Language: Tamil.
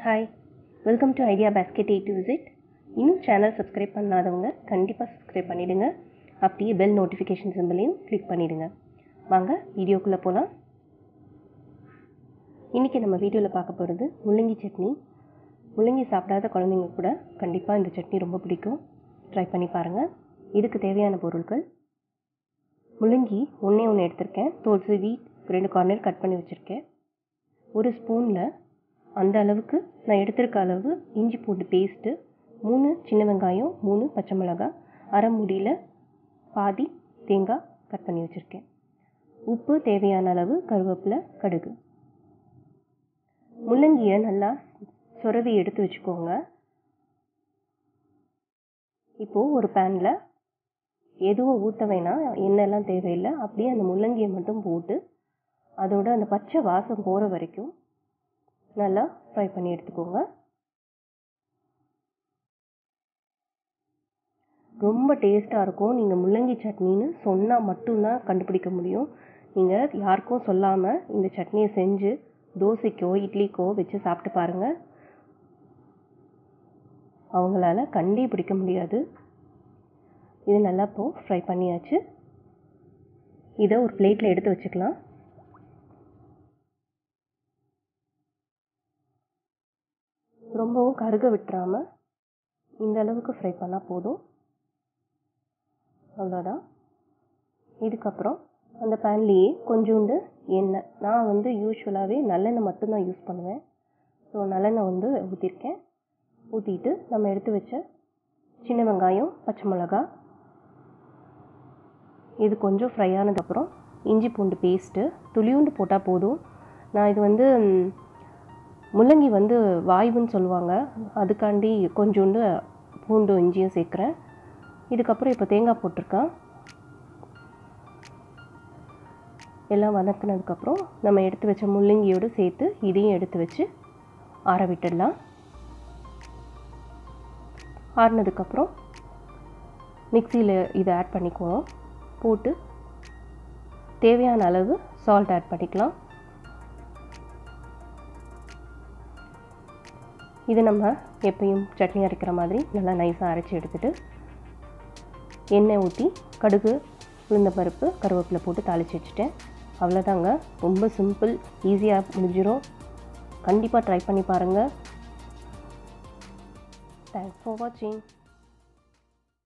hi welcome to idea basket ஏ டு விசிட் இன்னும் சேனல் சப்ஸ்கிரைப் பண்ணாதவங்க கண்டிப்பாக சப்ஸ்கிரைப் பண்ணிவிடுங்க அப்படியே பெல் நோட்டிஃபிகேஷன் சிம்பிளையும் கிளிக் பண்ணிவிடுங்க வாங்க வீடியோக்குள்ளே போகலாம் இன்றைக்கி நம்ம வீடியோவில் பார்க்க போகிறது முள்ளங்கி சட்னி முள்ளங்கி சாப்பிடாத குழந்தைங்க கூட கண்டிப்பாக இந்த சட்னி ரொம்ப பிடிக்கும் ட்ரை பண்ணி பாருங்கள் இதுக்கு தேவையான பொருட்கள் முள்ளங்கி ஒன்றே ஒன்று எடுத்திருக்கேன் தோல் சீவி ரெண்டு கார்னர் கட் பண்ணி வச்சுருக்கேன் ஒரு ஸ்பூனில் அந்த அளவுக்கு நான் எடுத்திருக்க அளவு இஞ்சி பூண்டு பேஸ்ட்டு மூணு சின்ன வெங்காயம் மூணு பச்சை மிளகாய் அரை முடியில் பாதி தேங்காய் கட் பண்ணி வச்சுருக்கேன் உப்பு தேவையான அளவு கருவேப்பிலை கடுகு முள்ளங்கியை நல்லா சொரவி எடுத்து வச்சுக்கோங்க இப்போது ஒரு பேனில் எதுவும் ஊற்ற வேணாம் எண்ணெய்லாம் தேவையில்லை அப்படியே அந்த முள்ளங்கியை மட்டும் போட்டு அதோட அந்த பச்சை வாசம் போகிற வரைக்கும் நல்லா ஃப்ரை பண்ணி எடுத்துக்கோங்க ரொம்ப டேஸ்ட்டாக இருக்கும் நீங்கள் முள்ளங்கி சட்னின்னு சொன்னால் மட்டும்தான் கண்டுபிடிக்க முடியும் நீங்கள் யாருக்கும் சொல்லாமல் இந்த சட்னியை செஞ்சு தோசைக்கோ இட்லிக்கோ வச்சு சாப்பிட்டு பாருங்கள் அவங்களால கண்டே பிடிக்க முடியாது இது நல்லா இப்போது ஃப்ரை பண்ணியாச்சு இதை ஒரு பிளேட்டில் எடுத்து வச்சுக்கலாம் ரொம்பவும் கருக விட்டுறாமல் இந்த அளவுக்கு ஃப்ரை பண்ணால் போதும் அவ்வளோதான் இதுக்கப்புறம் அந்த பேன்லேயே கொஞ்சோண்டு எண்ணெய் நான் வந்து யூஸ்வலாகவே நல்லெண்ணெய் மட்டும்தான் யூஸ் பண்ணுவேன் ஸோ நல்லெண்ணெய் வந்து ஊற்றிருக்கேன் ஊற்றிட்டு நம்ம எடுத்து வச்ச சின்ன வெங்காயம் பச்சை மிளகா இது கொஞ்சம் ஃப்ரை ஆனதுக்கப்புறம் இஞ்சி பூண்டு பேஸ்ட்டு துளியூண்டு போட்டால் போதும் நான் இது வந்து முள்ளங்கி வந்து வாய்வுன்னு சொல்லுவாங்க அதுக்காண்டி கொஞ்சோண்டு பூண்டு இஞ்சியும் சேர்க்குறேன் இதுக்கப்புறம் இப்போ தேங்காய் போட்டிருக்கேன் எல்லாம் வதக்குனதுக்கப்புறம் நம்ம எடுத்து வச்ச முள்ளங்கியோடு சேர்த்து இதையும் எடுத்து வச்சு ஆற விட்டுடலாம் ஆறினதுக்கப்புறம் மிக்சியில் இதை ஆட் பண்ணிக்குவோம் போட்டு தேவையான அளவு சால்ட் ஆட் பண்ணிக்கலாம் இது நம்ம எப்பயும் சட்னி அரைக்கிற மாதிரி நல்லா நைஸாக அரைச்சி எடுத்துகிட்டு எண்ணெய் ஊற்றி கடுகு உளுந்தப்பருப்பு கருவேப்பிலை போட்டு தாளித்து வச்சுட்டேன் அவ்வளோதாங்க ரொம்ப சிம்பிள் ஈஸியாக முடிஞ்சிடும் கண்டிப்பாக ட்ரை பண்ணி பாருங்கள் தேங்க்ஸ் ஃபார் வாட்சிங்